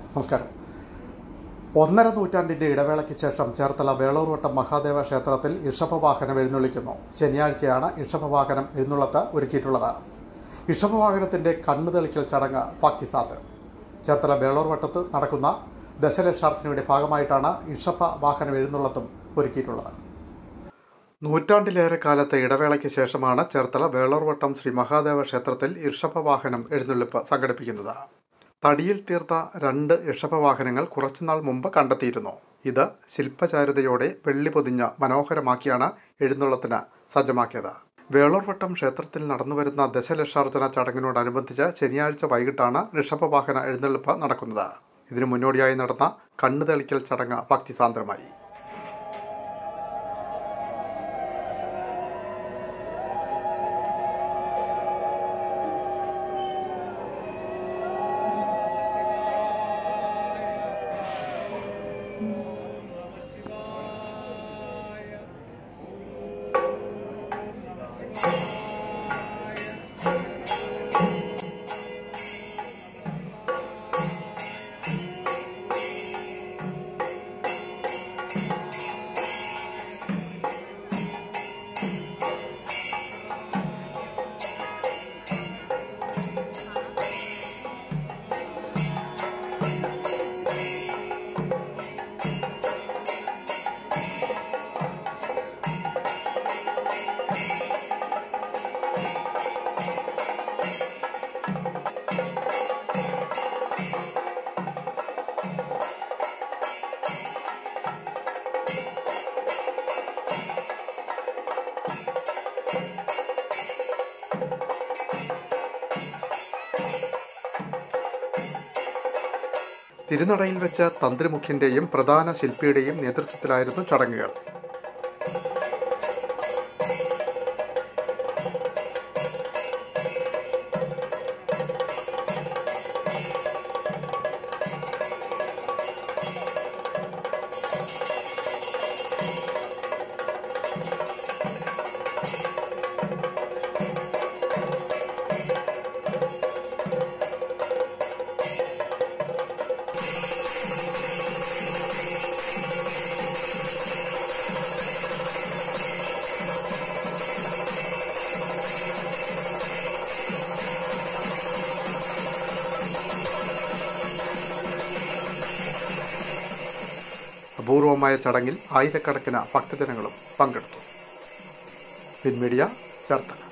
നമസ്കാരം ഒന്നര നൂറ്റാണ്ടിന്റെ ഇടവേളയ്ക്ക് ശേഷം ചേർത്തല വേളൂർവട്ടം മഹാദേവ ക്ഷേത്രത്തിൽ ഇഷഭവാഹനം എഴുന്നള്ളിക്കുന്നു ശനിയാഴ്ചയാണ് ഇഷഭവാഹനം എഴുന്നള്ളത്ത് ഒരുക്കിയിട്ടുള്ളത് ഇഷഭവാഹനത്തിന്റെ കണ്ണു തെളിക്കൽ ചടങ്ങ് ഭക്തിസാത്ത് ചേർത്തല വേളൂർവട്ടത്ത് നടക്കുന്ന ദശലക്ഷാർത്ഥനയുടെ ഭാഗമായിട്ടാണ് ഇഷഭ വാഹനം എഴുന്നള്ളത്തും ഒരുക്കിയിട്ടുള്ളത് നൂറ്റാണ്ടിലേറെ കാലത്തെ ഇടവേളയ്ക്ക് ശേഷമാണ് ചേർത്തല വേളൂർവട്ടം ശ്രീ മഹാദേവ ക്ഷേത്രത്തിൽ ഇഷഭവാഹനം എഴുന്നള്ളിപ്പ് സംഘടിപ്പിക്കുന്നത് തടിയിൽ തീർത്ത രണ്ട് ഇഷഭവാഹനങ്ങൾ കുറച്ചുനാൾ മുമ്പ് കണ്ടെത്തിയിരുന്നു ഇത് ശില്പചാരുതയോടെ വെള്ളി പൊതിഞ്ഞ മനോഹരമാക്കിയാണ് എഴുന്നള്ളത്തിന് സജ്ജമാക്കിയത് വേളൂർവട്ടം ക്ഷേത്രത്തിൽ നടന്നുവരുന്ന ദശലക്ഷാർച്ചന ചടങ്ങിനോടനുബന്ധിച്ച് ശനിയാഴ്ച വൈകിട്ടാണ് ഋഷഭവാഹന എഴുന്നള്ളിപ്പ് നടക്കുന്നത് ഇതിനു മുന്നോടിയായി നടന്ന കണ്ണു തെളിക്കൽ ചടങ്ങ് ഭക്തിസാന്ദ്രമായി തിരുനടയിൽ വെച്ച തന്ത്രിമുഖ്യന്റെയും പ്രധാന ശില്പിയുടെയും നേതൃത്വത്തിലായിരുന്നു ചടങ്ങുകൾ അപൂർവമായ ചടങ്ങിൽ ആയിരക്കണക്കിന് ഭക്തജനങ്ങളും പങ്കെടുത്തു പിൻമീഡിയ ചേർത്തല